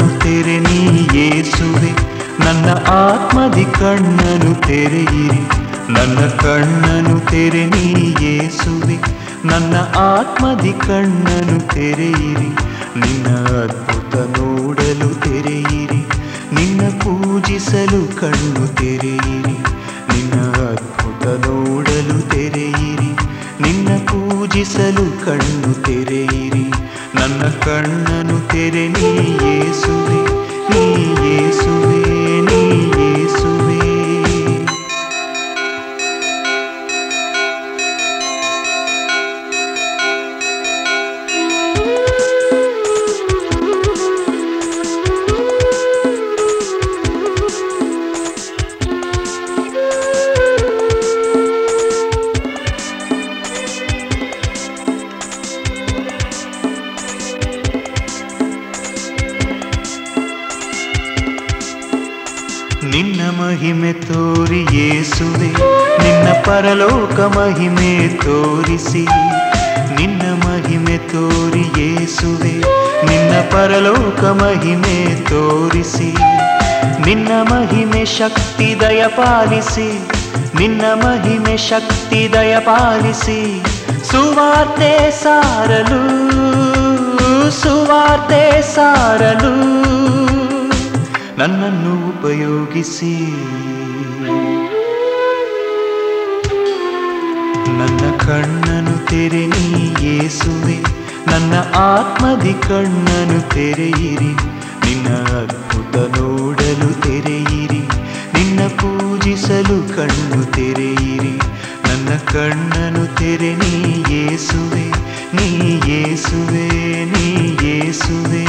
ಕಣ್ಣನು ತೆರೆ ನೀ ಯೇಸುವೆ ನನ್ನ ಆತ್ಮದಿ ಕಣ್ಣನು ತೆರೆಯಿರಿ ನನ್ನ ಕಣ್ಣನು ತೆರೆ ನೀ ಯೇಸುವೆ ನನ್ನ ಆತ್ಮದಿ ಕಣ್ಣನು ತೆರೆಯಿರಿ ನಿನ್ನ ಅದ್ಭುತ ನೋಡಲು ತೆರೆಯಿರಿ ನಿನ್ನ ಪೂಜಿಸಲು ಕಣ್ಣು ತೆರೆಯಿರಿ ನಿನ್ನ ಅದ್ಭುತ ನೋಡಲು ತೆರೆಯಿರಿ ನಿನ್ನ ಪೂಜಿಸಲು ಕಣ್ಣು ತೆರೆಯಿರಿ ನನ್ನ ಕಣ್ಣನು ತೆರೆ ನೀ ಯೇಸುವೆ ನೀ ಯೇಸುವೆ ನೀ ಯೇಸುವೆ ನಿನ್ನ ಮಹಿಮೆ ತೋರಿ ಯೇಸುವೆ ನಿನ್ನ ಪರಲೋಕ ಮಹಿಮೆ ತೋರಿಸಿ ನಿನ್ನ ಮಹಿಮೆ ತೋರಿ ಯೇಸುವೆ ನಿನ್ನ ಪರಲೋಕ ಮಹಿಮೆ ತೋರಿಸಿ ನಿನ್ನ ಮಹಿಮೆ ಶಕ್ತಿ ದಯ ಪಾಲಿಸಿ ನಿನ್ನ ಮಹಿಮೆ ಶಕ್ತಿ ದಯ ಪಾಲಿಸಿ ಸುವಾರ್ತೆ ಸಾರಲು ಸುವಾರ್ತೆ ಸಾರಲು ನನ್ನನ್ನು ಉಪಯೋಗಿಸಿ ನನ್ನ ಕಣ್ಣನು ತೆರೆ ನೀ ಯೇಸುವೆ ನನ್ನ ಆತ್ಮದಿ ಕಣ್ಣನು ತೆರೆಯಿರಿ ನಿನ್ನ ಅದ್ಭುತ ನೋಡಲು ತೆರೆಯಿರಿ ನಿನ್ನ ಪೂಜಿಸಲು ಕಣ್ಣು ತೆರೆಯಿರಿ ನನ್ನ ಕಣ್ಣನು ತೆರೆ ನೀ ಯೇಸುವೆ ನೀ ಯೇಸುವೆ ನೀ ಯೇಸುವೆ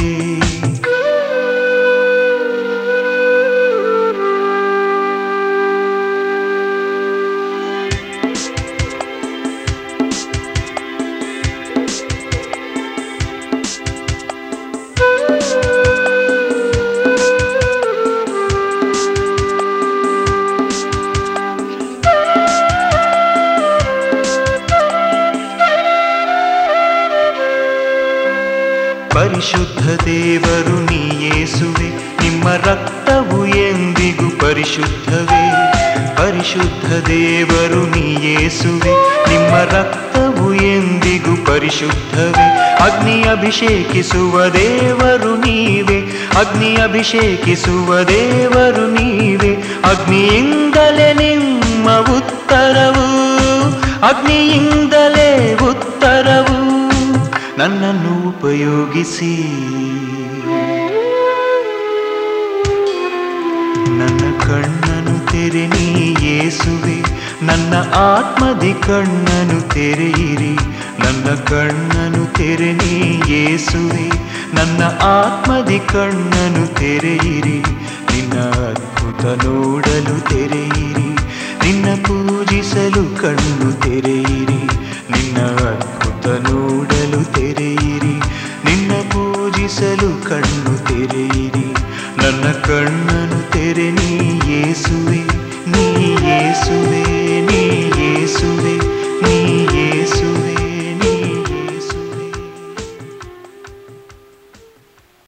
ಪರಿಶುದ್ಧ ದೇವರು ನೀ ಯೇಸುವೆ ನಿಮ್ಮ ರಕ್ತವು ಎಂದಿಗೂ ಪರಿಶುದ್ಧವೇ ಪರಿಶುದ್ಧ ದೇವರು ನೀ ಯೇಸುವೆ ನಿಮ್ಮ ರಕ್ತವು ಎಂದಿಗೂ ಪರಿಶುದ್ಧವೇ ಅಗ್ನಿ ಅಭಿಷೇಕಿಸುವ ದೇವರು ನೀವೇ ಅಗ್ನಿ ಅಭಿಷೇಕಿಸುವ ದೇವರು ನೀವೇ ಅಗ್ನಿಯಿಂದಲೇ ನಿಮ್ಮ ಉತ್ತರವು ಅಗ್ನಿಯಿಂದಲೇ ಉತ್ತರವು ನನ್ನನ್ನು ಉಪಯೋಗಿಸಿ ನನ್ನ ಕಣ್ಣನು ತೆರೆ ನೀ ಯೇಸುವೆ ನನ್ನ ಆತ್ಮದಿ ಕಣ್ಣನು ತೆರೆಯಿರಿ ನನ್ನ ಕಣ್ಣನು ತೆರೆ ನೀ ಯೇಸುವೆ ನನ್ನ ಆತ್ಮದಿ ಕಣ್ಣನು ತೆರೆಯಿರಿ ನಿನ್ನ ಅದ್ಭುತ ನೋಡಲು ತೆರೆಯಿರಿ ನಿನ್ನ ಪೂಜಿಸಲು ಕಣ್ಣು ತೆರೆಯಿರಿ ನಿನ್ನ ಅದ್ಭುತ ನೋಡಲು ತೆರೆಯಿರಿ ನಿನ್ನ ಪೂಜಿಸಲು ಕಣ್ಣು ತೆರೆಯಿರಿ ನನ್ನ ಕಣ್ಣನು ತೆರೆ ನೀ ಯೇಸುವೆ ನೀ ಯೇಸುವೆ ನೀ